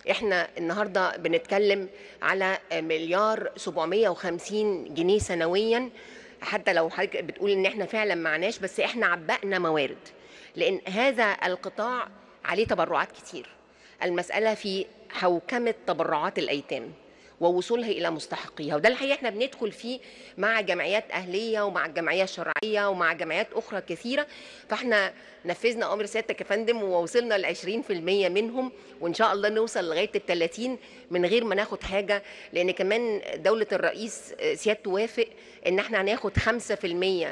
احنا النهارده بنتكلم على مليار 750 جنيه سنويا حتى لو حضرتك بتقول ان احنا فعلا معناش بس احنا عبأنا موارد لان هذا القطاع عليه تبرعات كتير المسألة في حوكمة تبرعات الأيتام ووصولها إلى مستحقيها وده الحقيقة احنا بندخل فيه مع جمعيات أهلية ومع الجمعية الشرعية ومع جمعيات أخرى كثيرة فاحنا نفذنا أمر سيادتك يا فندم ووصلنا ل 20% منهم وإن شاء الله نوصل لغاية ال 30 من غير ما ناخد حاجة لأن كمان دولة الرئيس سيادته وافق إن احنا هناخد 5%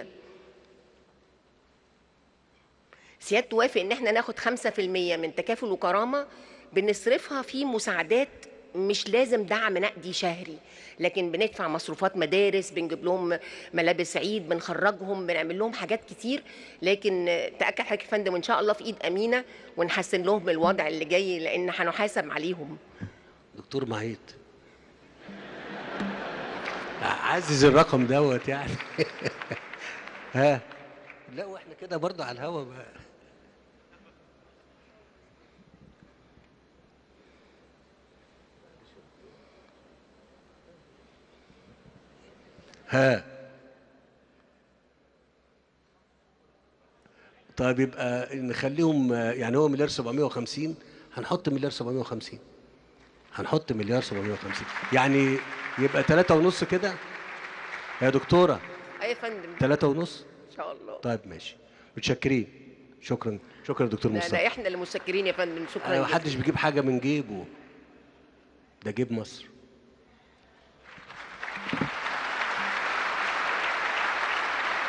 سيادته وافق ان احنا ناخد 5% من تكافل وكرامه بنصرفها في مساعدات مش لازم دعم نقدي شهري لكن بندفع مصروفات مدارس بنجيب لهم ملابس عيد بنخرجهم بنعمل لهم حاجات كتير لكن تاكد حضرتك يا فندم ان شاء الله في ايد امينه ونحسن لهم الوضع اللي جاي لان هنحاسب عليهم دكتور معيد عزز الرقم دوت يعني ها لا واحنا كده برضه على الهوا بقى ها طيب يبقى نخليهم يعني هو مليار 750 هنحط مليار 750 هنحط مليار 750 يعني يبقى ثلاثة ونص كده يا دكتورة اي يا فندم ثلاثة ونص ان شاء الله طيب ماشي متشكرين شكرا شكرا دكتور لا, مصطفى لا احنا اللي متشكرين يا فندم شكرا انا جداً. محدش بيجيب حاجة من جيبه ده جيب مصر